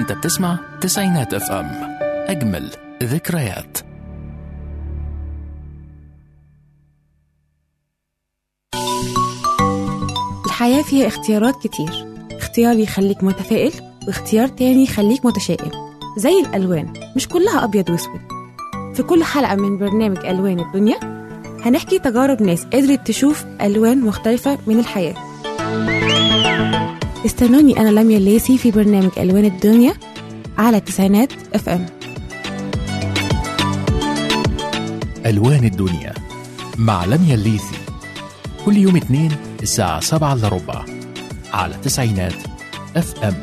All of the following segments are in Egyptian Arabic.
انت بتسمع تسعينات اف ام اجمل ذكريات الحياة فيها اختيارات كتير اختيار يخليك متفائل واختيار تاني يخليك متشائم زي الألوان مش كلها أبيض وأسود في كل حلقة من برنامج ألوان الدنيا هنحكي تجارب ناس قدرت تشوف ألوان مختلفة من الحياة استنوني أنا لميا الليسي في برنامج ألوان الدنيا على تسعينات اف ام ألوان الدنيا مع لميا الليثي كل يوم اثنين الساعة سبعة إلا ربع على تسعينات اف ام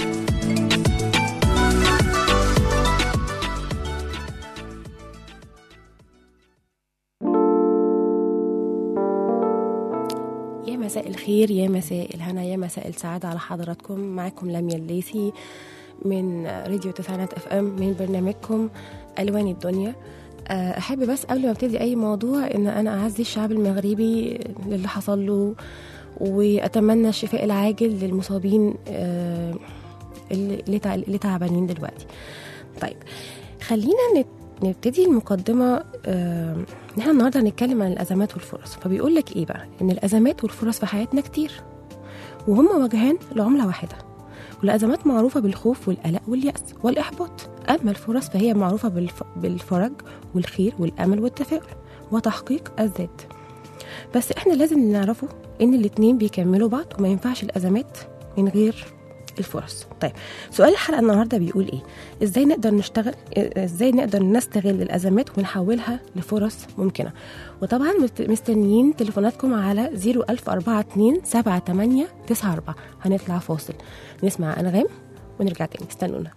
يا مساء الخير يا مساء الهنا يا مساء السعادة على حضراتكم معكم لميا الليثي من راديو تسعينات اف ام من برنامجكم ألوان الدنيا آه، أحب بس قبل ما ابتدي أي موضوع إن أنا أعزي الشعب المغربي للي حصل له وأتمنى الشفاء العاجل للمصابين آه، اللي اللي تع- اللي تعبانين دلوقتي طيب خلينا نت- نبتدي المقدمة آه، إن احنا النهاردة هنتكلم عن الأزمات والفرص فبيقول لك إيه بقى إن الأزمات والفرص في حياتنا كتير وهما وجهان لعملة واحدة والأزمات معروفة بالخوف والقلق واليأس والإحباط أما الفرص فهي معروفة بالف... بالفرج والخير والأمل والتفاؤل وتحقيق الذات بس إحنا لازم نعرفه إن الاتنين بيكملوا بعض وما ينفعش الأزمات من غير الفرص طيب سؤال الحلقة النهاردة بيقول إيه إزاي نقدر نشتغل إزاي نقدر نستغل الأزمات ونحولها لفرص ممكنة وطبعا مست- مستنيين تليفوناتكم على 01042 7894 هنطلع فاصل نسمع أنغام ونرجع تاني استنونا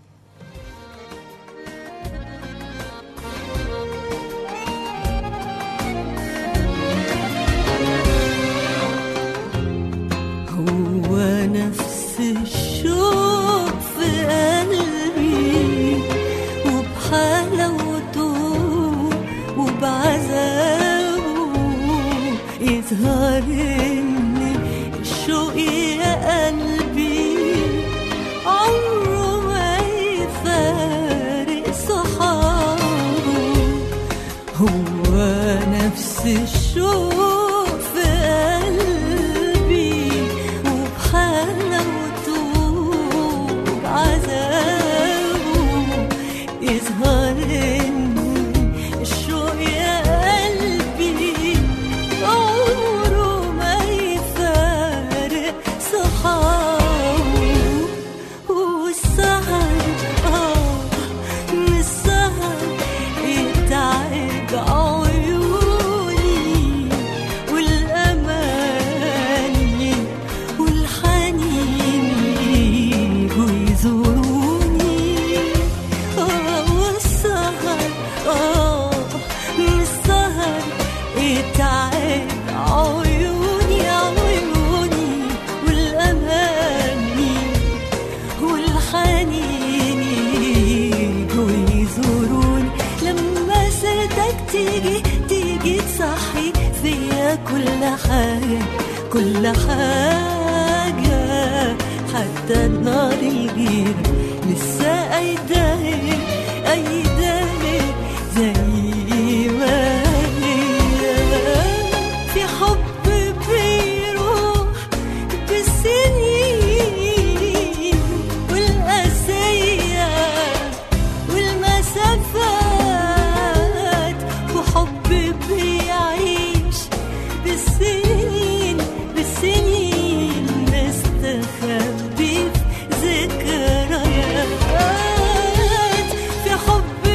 هو نفس الشوق في قلبي وبحلاوته وبعذابه يظهر ان الشوق يا قلبي عمره ما يفارق صحابه هو نفس الشوق في قلبي وبحلاوته وبعذابه يظهر إن الشوق يا قلبي عمره ما يفارق صحابه والسهر آه من السهر يتعب عيوني والأماني والحنين يجوا يزوروني آه والسهر آه من السهر يتعب عيوني عيوني والأماني والحنين يجوا يزوروني لما سيرتك تيجي تيجي تصحي فيا كل حاجة كل حاجة حتى النار الغيرة لسه أيداني أيداني زي ما هي في حب بيروح بالسنين والقاسية والمسافات وحب بيعيش بالسنين بالسنين مستخبي في ذكريات في حب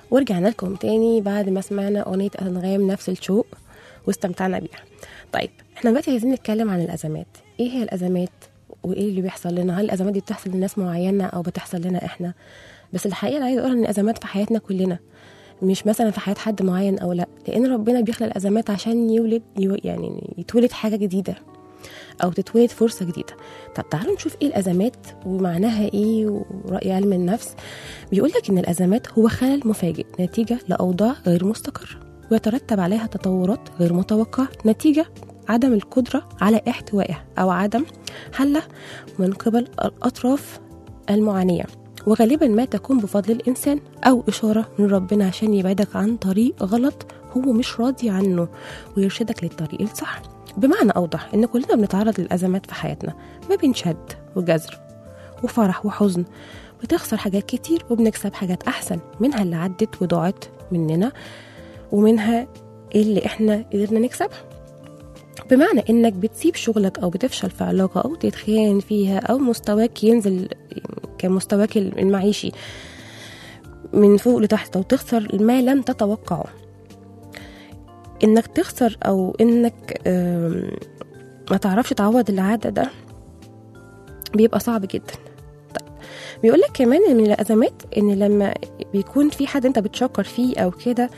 ورجعنا لكم تاني بعد ما سمعنا أغنية أنغام نفس الشوق واستمتعنا بيها طيب احنا دلوقتي عايزين نتكلم عن الأزمات ايه هي الأزمات وايه اللي بيحصل لنا هل الأزمات دي بتحصل لناس معينة أو بتحصل لنا احنا بس الحقيقة اللي عايزة أقولها إن الأزمات في حياتنا كلنا مش مثلا في حياة حد معين أو لا لأن ربنا بيخلق الأزمات عشان يولد يو يعني يتولد حاجة جديدة أو تتولد فرصة جديدة طب تعالوا نشوف إيه الأزمات ومعناها إيه ورأي علم النفس بيقول لك إن الأزمات هو خلل مفاجئ نتيجة لأوضاع غير مستقرة ويترتب عليها تطورات غير متوقعة نتيجة عدم القدرة على احتوائها أو عدم حلها من قبل الأطراف المعانية وغالبا ما تكون بفضل الإنسان أو إشارة من ربنا عشان يبعدك عن طريق غلط هو مش راضي عنه ويرشدك للطريق الصح بمعنى أوضح إن كلنا بنتعرض للأزمات في حياتنا ما بين شد وجزر وفرح وحزن بتخسر حاجات كتير وبنكسب حاجات أحسن منها اللي عدت وضاعت مننا ومنها اللي احنا قدرنا نكسبها بمعنى انك بتسيب شغلك او بتفشل في علاقة او تتخان فيها او مستواك ينزل كمستواك المعيشي من فوق لتحت او تخسر ما لم تتوقعه انك تخسر او انك آم، ما تعرفش تعوض اللي عدى ده بيبقى صعب جدا طيب بيقول لك كمان إن من الازمات ان لما بيكون في حد انت بتشكر فيه او كده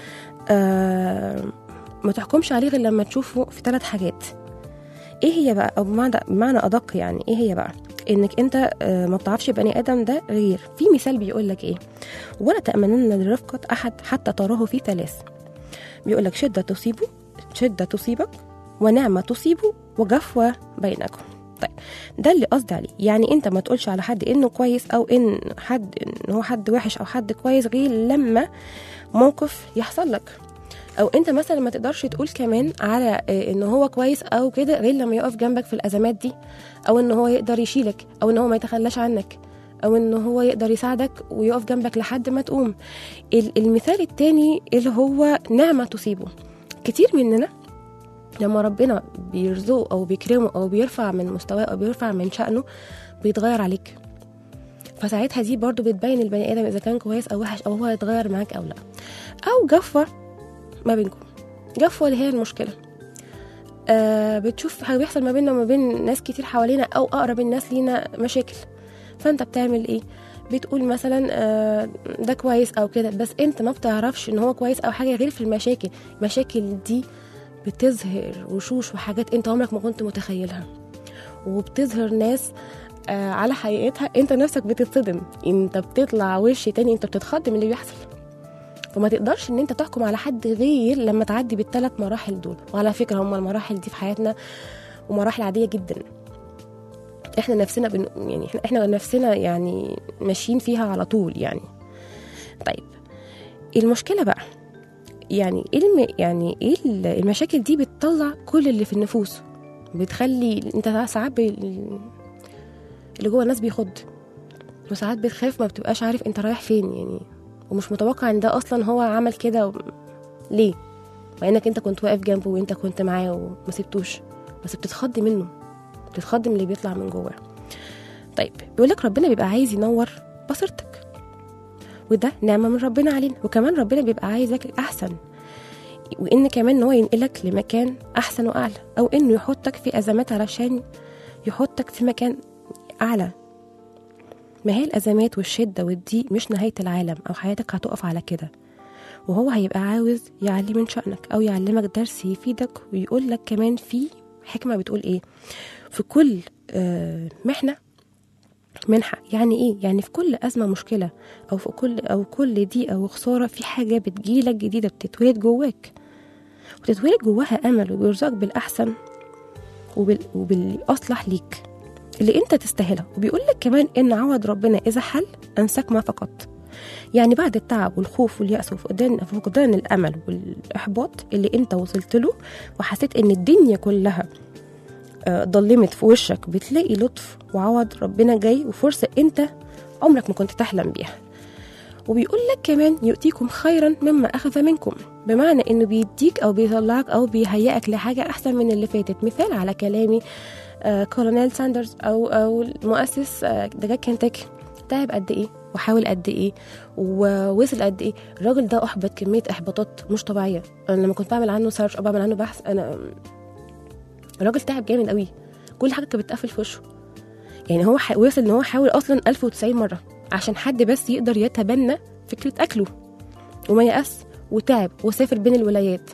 آه ما تحكمش عليه غير لما تشوفه في ثلاث حاجات ايه هي بقى او بمعنى بمعنى ادق يعني ايه هي بقى انك انت آه، ما بتعرفش بني ادم ده غير في مثال بيقول لك ايه ولا تامنن لرفقه احد حتى تراه في ثلاث بيقول لك شده تصيبه شده تصيبك ونعمه تصيبه وجفوه بينكم طيب ده اللي قصدي عليه يعني انت ما تقولش على حد انه كويس او ان حد ان هو حد وحش او حد كويس غير لما موقف يحصل لك او انت مثلا ما تقدرش تقول كمان على آه، ان هو كويس او كده غير لما يقف جنبك في الازمات دي او ان هو يقدر يشيلك او ان هو ما يتخلاش عنك او ان هو يقدر يساعدك ويقف جنبك لحد ما تقوم ال- المثال التاني اللي هو نعمه تصيبه كتير مننا لما ربنا بيرزقه او بيكرمه او بيرفع من مستواه او بيرفع من شأنه بيتغير عليك فساعتها دي برضو بتبين البني ادم اذا كان كويس او وحش او هو هيتغير معاك او لا او جفوه ما بينكم جفوه اللي هي المشكله آه بتشوف حاجه بيحصل ما بيننا وما بين ناس كتير حوالينا او اقرب الناس لينا مشاكل فانت بتعمل ايه بتقول مثلا آه ده كويس او كده بس انت ما بتعرفش ان هو كويس او حاجه غير في المشاكل المشاكل دي بتظهر وشوش وحاجات انت عمرك ما كنت متخيلها وبتظهر ناس آه على حقيقتها انت نفسك بتتصدم انت بتطلع وش تاني انت بتتخض من اللي بيحصل فما تقدرش ان انت تحكم على حد غير لما تعدي بالثلاث مراحل دول وعلى فكره هم المراحل دي في حياتنا ومراحل عاديه جدا احنا نفسنا بن... يعني احنا احنا نفسنا يعني ماشيين فيها على طول يعني طيب المشكله بقى يعني ايه الم... يعني ايه ال- المشاكل دي بتطلع كل اللي في النفوس بتخلي انت ساعات بي... اللي جوه الناس بيخض وساعات بتخاف ما بتبقاش عارف انت رايح فين يعني ومش متوقع ان ده اصلا هو عمل كده و... ليه مع انك انت كنت واقف جنبه وانت كنت معاه وما سبتوش بس بتتخض منه بتتخض من اللي بيطلع من جواه طيب بيقول لك ربنا بيبقى عايز ينور بصيرتك وده نعمه من ربنا علينا وكمان ربنا بيبقى عايزك احسن وان كمان ان هو ينقلك لمكان احسن واعلى او انه يحطك في ازمات علشان يحطك في مكان اعلى ما هي الازمات والشده والضيق مش نهايه العالم او حياتك هتقف على كده وهو هيبقى عاوز يعلي من شأنك أو يعلمك درس يفيدك ويقول لك كمان في حكمة بتقول إيه في كل آه، محنة منحة يعني إيه يعني في كل أزمة مشكلة أو في كل أو كل ضيقة وخسارة في حاجة بتجيلك جديدة بتتولد جواك وتتولد جواها أمل وبيرزقك بالأحسن وبال... وبالأصلح ليك اللي انت تستاهلها وبيقول لك كمان ان عوض ربنا اذا حل انساك ما فقدت يعني بعد التعب والخوف واليأس وفقدان فقدان الامل والاحباط اللي انت وصلت له وحسيت ان الدنيا كلها آه، ضلمت في وشك بتلاقي لطف وعوض ربنا جاي وفرصه انت عمرك ما كنت تحلم بيها وبيقول لك كمان يؤتيكم خيرا مما اخذ منكم بمعنى انه بيديك او بيطلعك او بيهيئك لحاجه احسن من اللي فاتت مثال على كلامي آه كولونيل ساندرز او او المؤسس آه دجاج كنتاكي تعب قد ايه وحاول قد ايه ووصل قد ايه الراجل ده احبط كميه احباطات مش طبيعيه انا لما كنت بعمل عنه سيرش او بعمل عنه بحث انا الراجل تعب جامد قوي كل حاجه كانت بتقفل في وشه يعني هو ح... وصل ان هو حاول اصلا 1090 مره عشان حد بس يقدر يتبنى فكره اكله وما يأس وتعب وسافر بين الولايات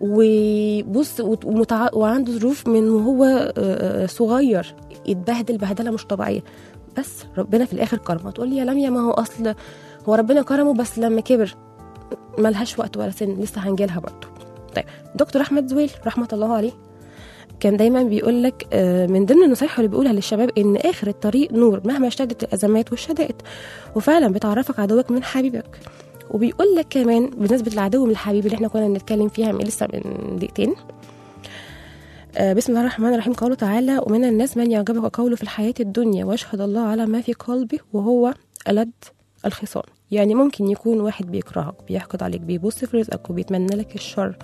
وبص وت- ومتع... وعنده ظروف من وهو آه، آه، صغير يتبهدل بهدله مش طبيعيه بس ربنا في الاخر كرمه تقول لي يا لميا ما هو اصل هو ربنا كرمه بس لما كبر ملهاش وقت ولا سن لسه هنجيلها برضه طيب دكتور احمد زويل رحمه الله عليه كان دايما بيقول لك آه، من ضمن النصايح اللي بيقولها للشباب ان اخر الطريق نور مهما اشتدت الازمات والشدائد وفعلا بتعرفك عدوك من حبيبك وبيقول لك كمان بالنسبه للعدو من الحبيب اللي احنا كنا بنتكلم فيها من لسه من دقيقتين آه، بسم الله الرحمن الرحيم قوله تعالى ومن الناس من يعجبك قوله في الحياة الدنيا ويشهد الله على ما في قلبه وهو ألد الخصام يعني ممكن يكون واحد بيكرهك بيحقد عليك بيبص في رزقك وبيتمنى لك الشر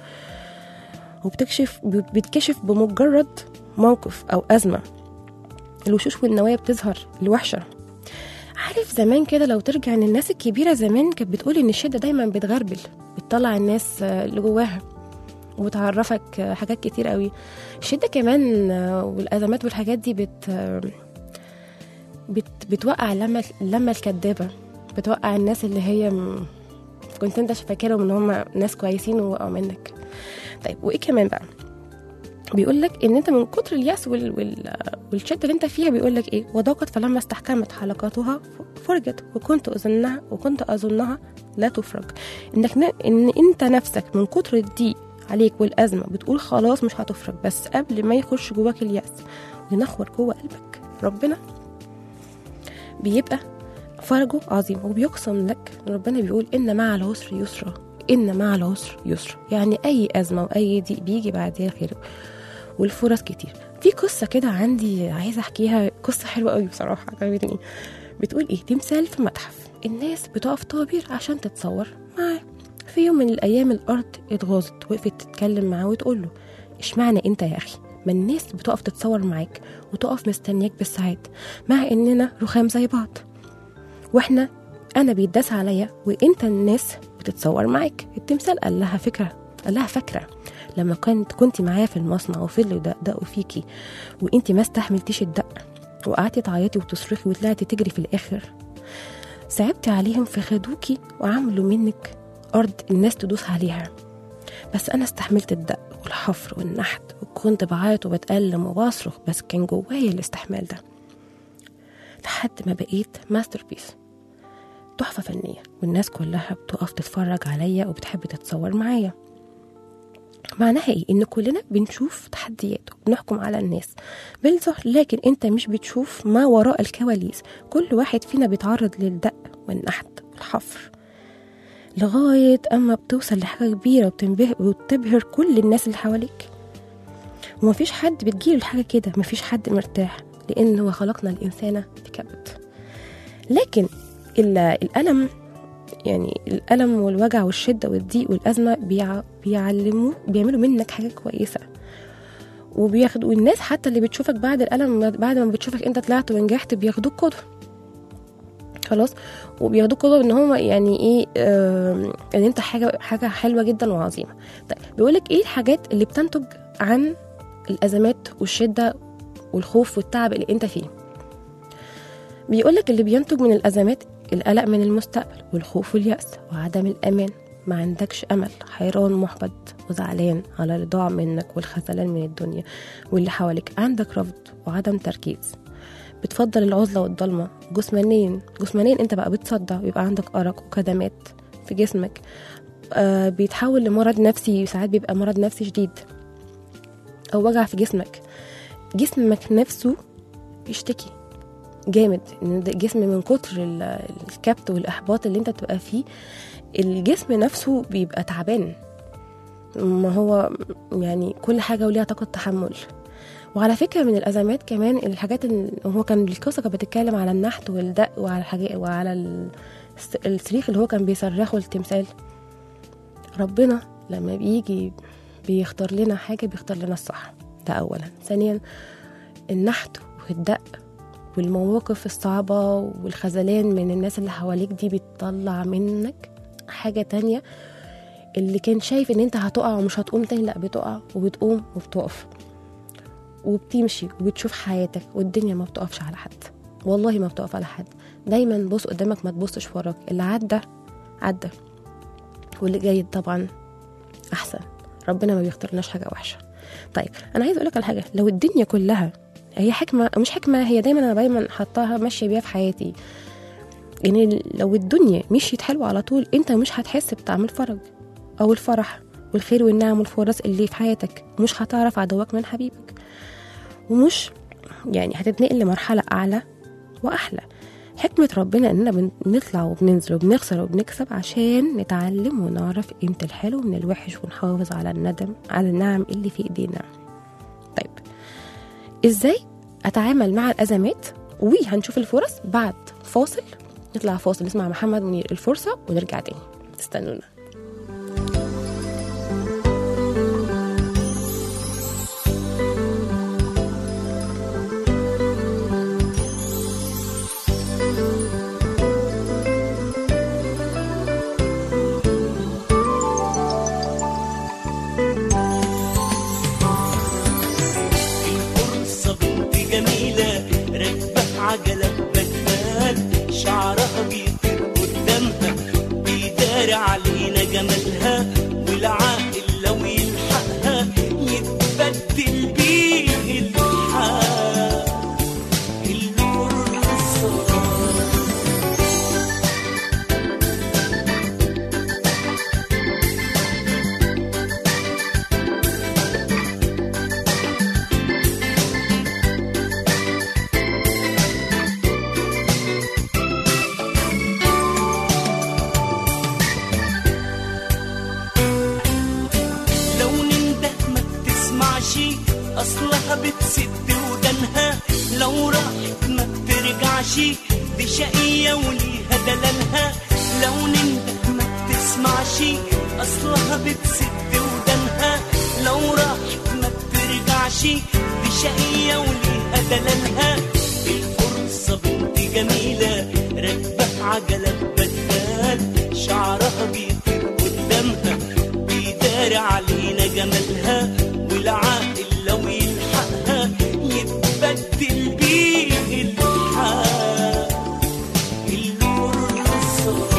وبتكشف بيتكشف بمجرد موقف أو أزمة الوشوش والنوايا بتظهر الوحشة عارف زمان كده لو ترجع ان الناس الكبيرة زمان كانت بتقول ان الشدة دايما بتغربل بتطلع الناس آه، اللي جواها وبتعرفك آه، حاجات كتير قوي الشدة كمان آه، والأزمات والحاجات دي بت آه، بت بتوقع اللمة اللمة الكدابة بتوقع الناس اللي هي م- كنت انت فاكرهم ان هم ناس كويسين ووقعوا منك طيب وايه كمان بقى بيقول لك ان انت من كتر اليأس وال... وال... والشده اللي انت فيها بيقول لك ايه وضاقت فلما استحكمت حلقاتها ف- فرجت وكنت اظنها وكنت اظنها لا تفرج انك ن... ان انت نفسك من كتر الضيق عليك والازمه بتقول خلاص مش هتفرج بس قبل ما يخش جواك اليأس وينخور جوه قلبك ربنا بيبقى فرجه عظيم وبيقسم لك ربنا بيقول ان مع العسر يسرا ان مع العسر يسرا يعني اي ازمه واي ضيق بيجي بعدها خير والفرص كتير في قصه كده عندي عايزه احكيها قصه حلوه قوي بصراحه عجبتني بتقول ايه تمثال في متحف الناس بتقف طوابير عشان تتصور معاه في يوم من الايام الارض اتغاظت وقفت تتكلم معاه وتقول له اشمعنى انت يا اخي ما الناس بتقف تتصور معاك وتقف مستنياك بالساعات مع اننا رخام زي بعض واحنا انا بيتداس عليا وانت الناس بتتصور معاك التمثال قال لها فكره قال لها فاكره لما كنت كنت معايا في المصنع وفضلوا يدقدقوا فيكي وانت ما استحملتيش الدق وقعدتي تعيطي وتصرخي وطلعتي تجري في الاخر صعبتي عليهم فخدوكي وعملوا منك ارض الناس تدوس عليها بس انا استحملت الدق والحفر والنحت وكنت بعيط وبتألم وبصرخ بس كان جوايا الاستحمال ده لحد ما بقيت ماستر بيس تحفة فنية والناس كلها بتقف تتفرج عليا وبتحب تتصور معايا معناها ايه ان كلنا بنشوف تحديات وبنحكم على الناس بالظهر لكن انت مش بتشوف ما وراء الكواليس كل واحد فينا بيتعرض للدق والنحت والحفر لغاية أما بتوصل لحاجة كبيرة وبتنبه- وبتبهر كل الناس اللي حواليك ومفيش حد بتجيله الحاجة كده مفيش حد مرتاح لأن هو خلقنا الإنسان في كبد لكن ال- الألم يعني الألم والوجع والشدة والضيق والأزمة بيع... بيعلموا بيعملوا منك حاجة كويسة وبياخدوا الناس حتى اللي بتشوفك بعد الألم بعد ما بتشوفك أنت طلعت ونجحت بياخدوك قدوة خلاص وبياخدوك قدوة ان هم يعني ايه آم، ان انت حاجه حاجه حلوه جدا وعظيمه طيب بيقول لك ايه الحاجات اللي بتنتج عن الازمات والشده والخوف والتعب اللي انت فيه بيقول لك اللي بينتج من الازمات القلق من المستقبل والخوف واليأس وعدم الأمان ما عندكش أمل حيران محبط وزعلان على اللي ضاع منك والخذلان من الدنيا واللي حواليك عندك رفض وعدم تركيز بتفضل العزلة والضلمة جسمانيا جسمانيا انت بقى بتصدع بيبقى عندك أرق وكدمات في جسمك آه بيتحول لمرض نفسي ساعات بيبقى مرض نفسي شديد أو وجع في جسمك جسمك نفسه بيشتكي جامد ان ده الجسم من كتر ال- الكبت والاحباط اللي انت بتبقى فيه الجسم نفسه بيبقى تعبان ما هو يعني كل حاجه وليها طاقه تحمل وعلى فكره من الازمات كمان الحاجات اللي هو كان القصه كانت بتتكلم على النحت والدق وعلى الحاجات وعلى ال- الس- الصريخ اللي هو كان بيصرخه التمثال ربنا لما بيجي بيختار لنا حاجه بيختار لنا الصح ده اولا ثانيا النحت والدق والمواقف الصعبة والخذلان من الناس اللي حواليك دي بتطلع منك حاجة تانية اللي كان شايف ان انت هتقع ومش هتقوم تاني لا بتقع وبتقوم وبتقف وبتمشي وبتشوف حياتك والدنيا ما بتقفش على حد والله ما بتقف على حد دايما بص قدامك ما تبصش وراك اللي عدى عدى واللي جاي طبعا احسن ربنا ما بيختارلناش حاجه وحشه طيب انا عايز اقول لك على حاجه لو الدنيا كلها هي حكمه مش حكمه هي دايما انا دايما حطاها ماشيه بيها في حياتي يعني لو الدنيا مشيت حلوه على طول انت مش هتحس بطعم الفرج او الفرح والخير والنعم والفرص اللي في حياتك مش هتعرف عدوك من حبيبك ومش يعني هتتنقل لمرحله اعلى واحلى حكمة ربنا إننا بنطلع وبننزل وبنخسر وبنكسب عشان نتعلم ونعرف قيمة الحلو من الوحش ونحافظ على الندم على النعم اللي في إيدينا طيب إزاي أتعامل مع الأزمات وهنشوف الفرص بعد فاصل نطلع فاصل نسمع محمد منير الفرصة ونرجع تاني استنونا الفرصة بنت جميلة راكبة عجلة بدال شعرها بيطير قدامها بيدار علينا جمالها والعاقل لو يلحقها يتبدل بيه الحال الفرصة لو ننده ما بتسمعش اصلها بتسد ودانها لو راحت ما بترجعش دي شقية وليها دلالها لو ننده ما بتسمعش اصلها بتسد ودانها لو راحت ما بترجعش دي شقية وليها دلالها الفرصة بنت جميلة راكبة عجلة بدال شعرها بيطير قدامها بيدار علينا جمالها والعاقل لو يلحقها يتبدل بيه الحال الفرصة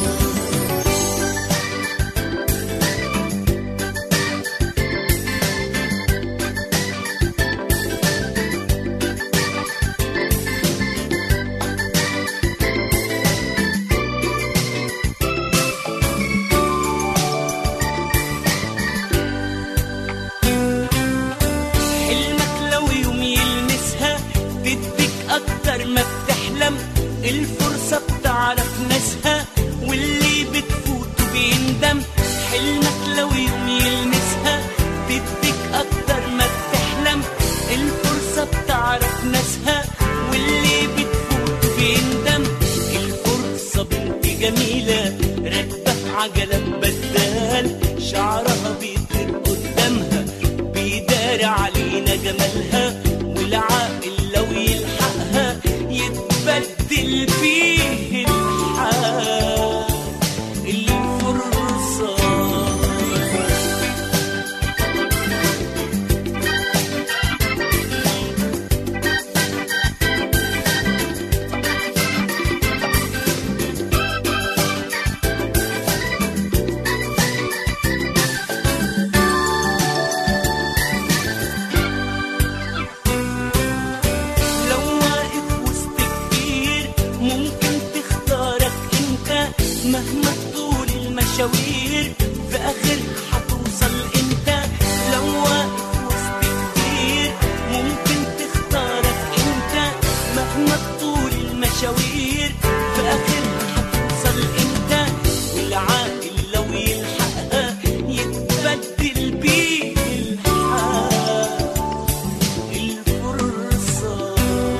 حلمك لو يوم يلمسها تديك اكتر ما بتحلم الفرصة بتعرف ناسها واللي بتفوته بيندم حلمك لو يوم يلمسها تديك اكتر ما بتحلم الفرصة بتعرف ناسها واللي بتفوته بيندم الفرصة بنت جميلة راكبة عجلة بدال شعرها بيطير قدامها بيدار علينا جمالها والعاقل لو يلحقها يتبدل فيه الحال الفرصة لو واقف وسط كبير ممكن تختارك انت مهما طول المشاوير في اخرها هتوصل انت لو واقف وسط كبير ممكن تختارك انت مهما طول المشاوير في اخرها هتوصل انت والعاقل لو يلحقها يتبدل بيه الحال الفرصة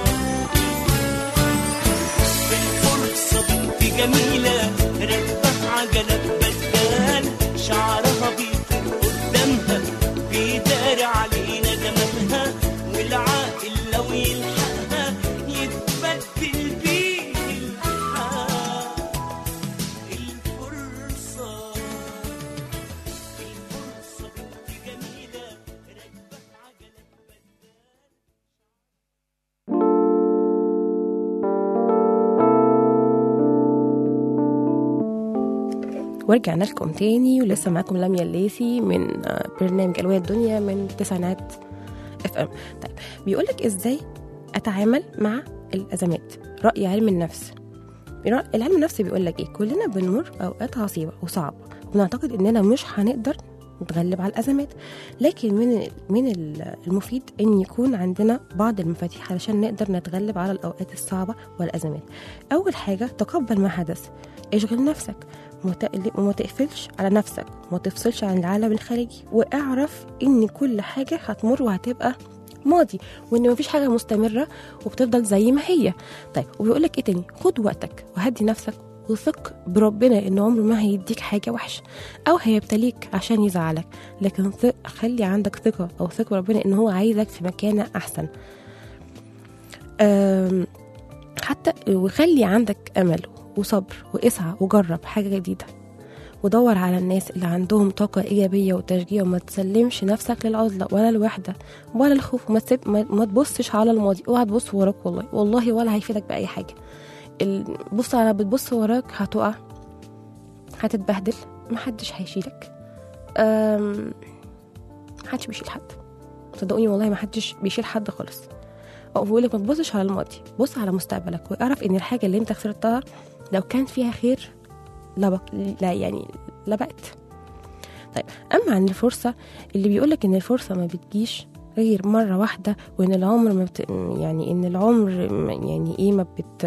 الفرصة بنت جميلة راكبة عجلة بدال شعرها بيطير قدامها بيدار علينا جمالها والعاقل لو يلحقها يتبدل ورجعنا لكم تاني ولسه معاكم لميا الليثي من آه، برنامج ألوان الدنيا من تسعينات اف ام طيب بيقول لك ازاي اتعامل مع الازمات رأي علم النفس رأي- العلم النفسي بيقول لك ايه كلنا بنمر اوقات عصيبه وصعبه ونعتقد اننا مش هنقدر نتغلب على الازمات لكن من من ال- المفيد ان يكون عندنا بعض المفاتيح علشان نقدر نتغلب على الاوقات الصعبه والازمات اول حاجه تقبل ما حدث اشغل نفسك وما تقل- وما تقفلش على نفسك وما تفصلش عن العالم الخارجي واعرف ان كل حاجه هتمر وهتبقى ماضي وان مفيش حاجه مستمره وبتفضل زي ما هي طيب وبيقول لك ايه تاني خد وقتك وهدي نفسك وثق بربنا ان عمره ما هيديك حاجه وحشه او هيبتليك عشان يزعلك لكن ثق خلي عندك ثقه او ثق بربنا ان هو عايزك في مكان احسن أم، حتى وخلي عندك امل وصبر واسعى وجرب حاجه جديده ودور على الناس اللي عندهم طاقة إيجابية وتشجيع وما تسلمش نفسك للعزلة ولا الوحدة ولا الخوف وما تسيب ما, ما تبصش على الماضي اوعى تبص وراك والله والله ولا هيفيدك بأي حاجة ال- بص على بتبص وراك هتقع هتتبهدل محدش هيشيلك أم، محدش بيشيل حد صدقوني والله محدش بيشيل حد خالص أو بقول لك ما تبصش على الماضي بص على مستقبلك واعرف ان الحاجه اللي انت خسرتها لو كان فيها خير لبق لا يعني لبقت طيب اما عن الفرصه اللي بيقولك ان الفرصه ما بتجيش غير مرة واحدة وإن العمر ما بت... يعني إن العمر م- يعني إيه ما بت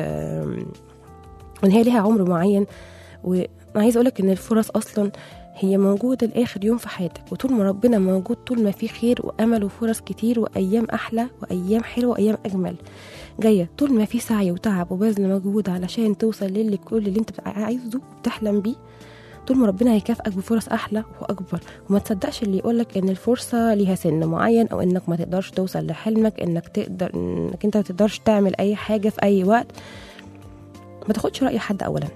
وإن هي ليها عمر معين وأنا عايزة أقولك إن الفرص أصلا هي موجودة لآخر يوم في حياتك وطول ما ربنا موجود طول ما في خير وأمل وفرص كتير وأيام أحلى وأيام حلوة وأيام أجمل جاية طول ما في سعي وتعب وبذل مجهود علشان توصل للي كل اللي انت بتبقى عايزه وبتحلم بيه طول ما ربنا هيكافئك بفرص احلى واكبر وما تصدقش اللي يقولك ان الفرصه ليها سن معين او انك ما تقدرش توصل لحلمك انك تقدر انك انت ما تقدرش تعمل اي حاجه في اي وقت ما تاخدش راي حد اولا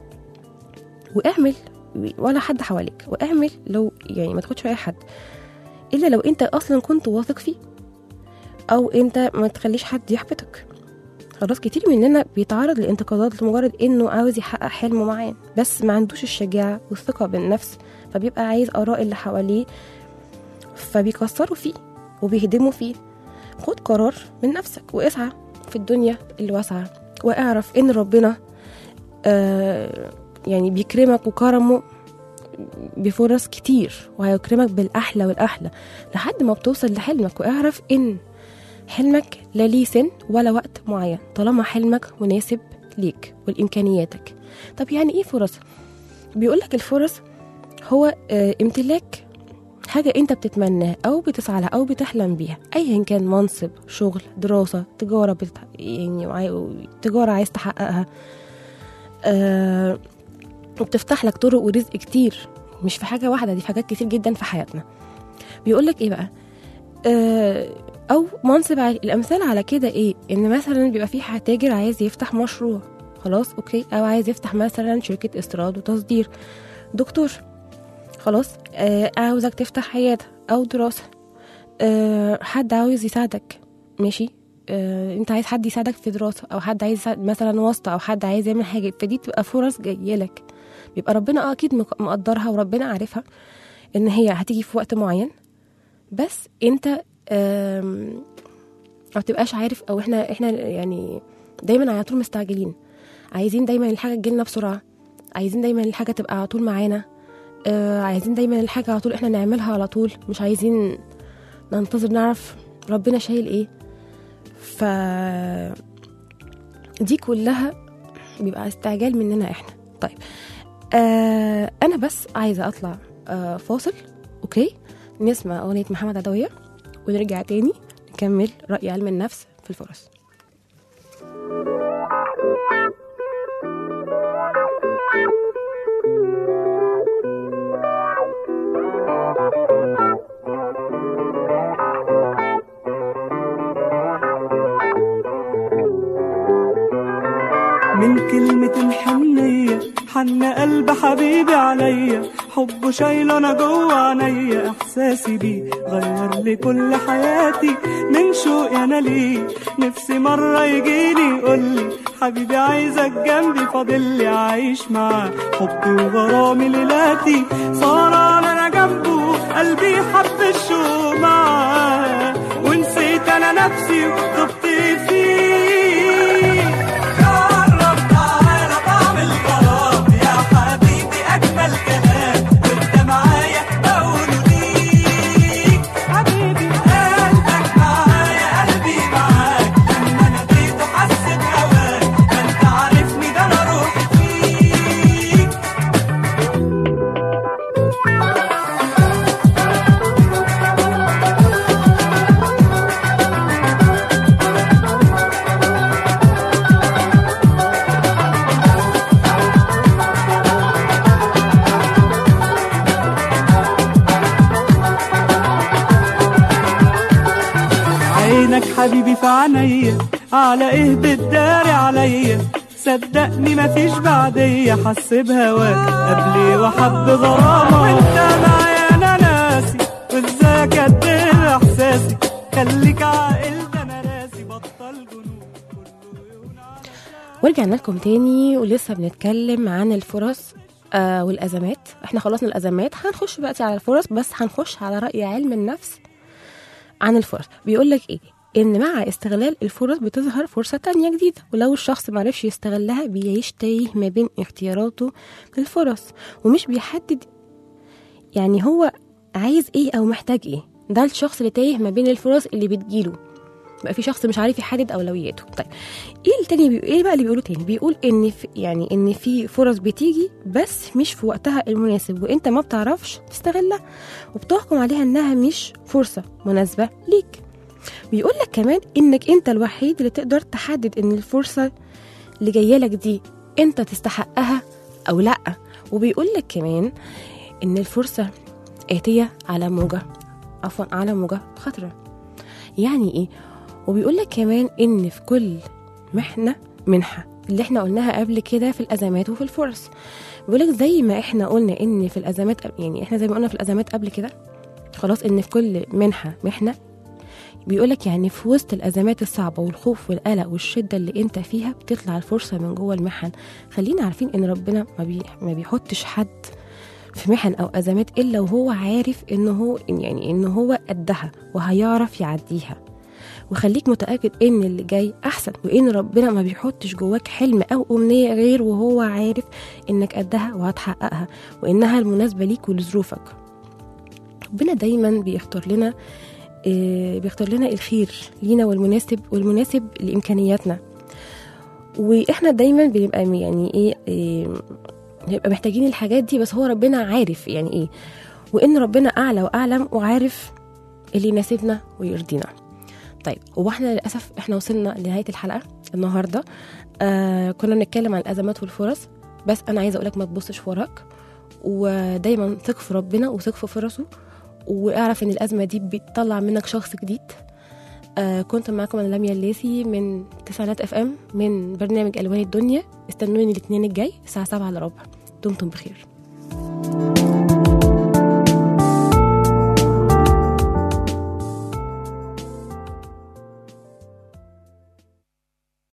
واعمل ولا حد حواليك واعمل لو يعني ما تاخدش راي حد الا لو انت اصلا كنت واثق فيه او انت ما تخليش حد يحبطك خلاص كتير مننا بيتعرض لانتقادات لمجرد انه عاوز يحقق حلم معين بس ما عندوش الشجاعة والثقة بالنفس فبيبقى عايز آراء اللي حواليه فبيكسروا فيه وبيهدموا فيه خد قرار من نفسك واسعى في الدنيا الواسعة واعرف ان ربنا آه يعني بيكرمك وكرمه بفرص كتير وهيكرمك بالأحلى والأحلى لحد ما بتوصل لحلمك واعرف ان حلمك لا ليه سن ولا وقت معين طالما حلمك مناسب ليك ولإمكانياتك طب يعني إيه فرص؟ بيقولك الفرص هو آه، امتلاك حاجة أنت بتتمناها أو بتسعى لها أو بتحلم بيها أيا كان منصب شغل دراسة تجارة بت... يعني وعاي- تجارة عايز تحققها آه وبتفتح لك طرق ورزق كتير مش في حاجة واحدة دي في حاجات كتير جدا في حياتنا بيقولك إيه بقى آه او منصب عالي الامثال على كده ايه ان مثلا بيبقى في ح- تاجر عايز يفتح مشروع خلاص اوكي او عايز يفتح مثلا شركه استيراد وتصدير دكتور خلاص آه عاوزك تفتح عياده او دراسه آه حد عاوز يساعدك ماشي آه انت عايز حد يساعدك في دراسه او حد عايز يساعد مثلا واسطه او حد عايز يعمل حاجه فدي تبقى فرص جايه لك بيبقى ربنا اه اكيد مق- مقدرها وربنا عارفها ان هي هتيجي في وقت معين بس انت آم، ما بتبقاش عارف او احنا احنا يعني دايما على طول مستعجلين عايزين دايما الحاجه تجيلنا بسرعه عايزين دايما الحاجه تبقى على طول معانا آه عايزين دايما الحاجه على طول احنا نعملها على طول مش عايزين ننتظر نعرف ربنا شايل ايه ف دي كلها بيبقى استعجال مننا احنا طيب آه انا بس عايزه اطلع آه فاصل اوكي نسمع اغنيه محمد عدويه ونرجع تاني نكمل رأي علم النفس في الفرص من كلمة حنية حن قلب حبيبي عليا حبه شايله انا جوه عينيا احساسي بيه غير لي كل حياتي من شوقي انا ليه نفسي مرة يجيني يقولي حبيبي عايزك جنبي فاضل لي عايش معاه حبي وغرامي ليلاتي سهران انا جنبه قلبي حب الشوق معاه ونسيت انا نفسي وخبت فيه جرب تعالى بعمل غرام يا حبيبي اجمل كلام وانت معايا بقوله ليك حبيبي قلبك معايا قلبي معاك لما ناديته حس بهواك ما انت عارفني ده انا روحي فيك عينك حبيبي في عينيا على ايه بتداري عليا صدقني مفيش بعدية حس بهواك قبلي وحب غرامة وانت معايا انا ناسي وازاي قد احساسي خليك عاقل ده انا راسي بطل جنون كله يهون عليك. ورجعنا لكم تاني ولسه بنتكلم عن الفرص آه والازمات احنا خلصنا الازمات هنخش دلوقتي على الفرص بس هنخش على راي علم النفس عن الفرص بيقول لك ايه ان مع استغلال الفرص بتظهر فرصة تانية جديدة ولو الشخص معرفش يستغلها بيعيش تايه ما بين اختياراته للفرص ومش بيحدد يعني هو عايز ايه او محتاج ايه ده الشخص اللي تايه ما بين الفرص اللي بتجيله بقى في شخص مش عارف يحدد اولوياته طيب ايه التاني بي... ايه بقى اللي بيقولوا تاني بيقول ان في يعني ان في فرص بتيجي بس مش في وقتها المناسب وانت ما بتعرفش تستغلها وبتحكم عليها انها مش فرصه مناسبه ليك بيقول لك كمان انك انت الوحيد اللي تقدر تحدد ان الفرصه اللي جايه لك دي انت تستحقها او لا وبيقول لك كمان ان الفرصه اتيه على موجه عفوا على موجه خطره يعني ايه وبيقول لك كمان ان في كل محنه منحه اللي احنا قلناها قبل كده في الازمات وفي الفرص بيقول لك زي ما احنا قلنا ان في الازمات يعني احنا زي ما قلنا في الازمات قبل كده خلاص ان في كل منحه محنه بيقول لك يعني في وسط الازمات الصعبه والخوف والقلق والشده اللي انت فيها بتطلع الفرصه من جوه المحن خلينا عارفين ان ربنا ما, بي ما بيحطش حد في محن او ازمات الا وهو عارف انه هو يعني انه هو قدها وهيعرف يعديها وخليك متاكد ان اللي جاي احسن وان ربنا ما بيحطش جواك حلم او امنيه غير وهو عارف انك قدها وهتحققها وانها المناسبه ليك ولظروفك ربنا دايما بيختار لنا آه، بيختار لنا الخير لينا والمناسب والمناسب لامكانياتنا واحنا دايما بنبقى يعني ايه آه، بنبقى محتاجين الحاجات دي بس هو ربنا عارف يعني ايه وان ربنا اعلى واعلم وعارف اللي يناسبنا ويرضينا طيب هو احنا للاسف احنا وصلنا لنهايه الحلقه النهارده آه كنا بنتكلم عن الازمات والفرص بس انا عايزه اقولك ما تبصش في وراك ودايما ثق في ربنا وثق في فرصه واعرف ان الازمه دي بتطلع منك شخص جديد آه كنت معاكم انا لميا الليثي من تسعينات اف ام من برنامج الوان الدنيا استنوني الاثنين الجاي الساعه 7 الا ربع دمتم بخير